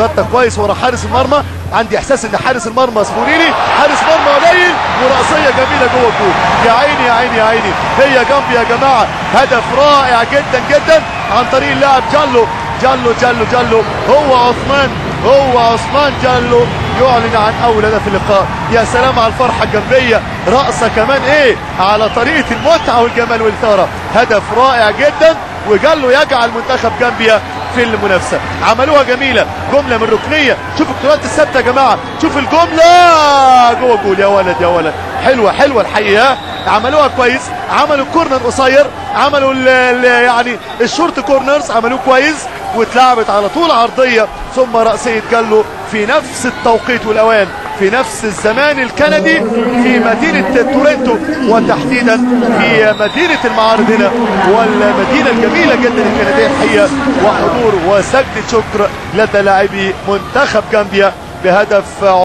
غطى كويس ورا حارس المرمى عندي احساس ان حارس المرمى سبوريني حارس مرمى قليل وراسيه جميله جوه الجول يا عيني يا عيني يا عيني هي جنبي يا جماعه هدف رائع جدا جدا عن طريق اللاعب جالو جالو جالو جالو هو عثمان هو عثمان جالو يعلن عن اول هدف اللقاء يا سلام على الفرحه الجنبيه رقصه كمان ايه على طريقه المتعه والجمال والاثاره هدف رائع جدا وجالو يجعل منتخب جامبيا في المنافسه عملوها جميله جمله من ركنيه شوف الكرات الثابته يا جماعه شوف الجمله جوه جول يا ولد يا ولد حلوه حلوه الحقيقه عملوها كويس عملوا الكورنر قصير عملوا ال ال يعني الشورت كورنرز عملوه كويس واتلعبت على طول عرضيه ثم راسيه جالو في نفس التوقيت والاوان في نفس الزمان الكندي في مدينة تورنتو وتحديدا في مدينة المعارض هنا والمدينة الجميلة جدا الكندية الحقيقة وحضور وسجدة شكر لدى لاعبي منتخب جامبيا بهدف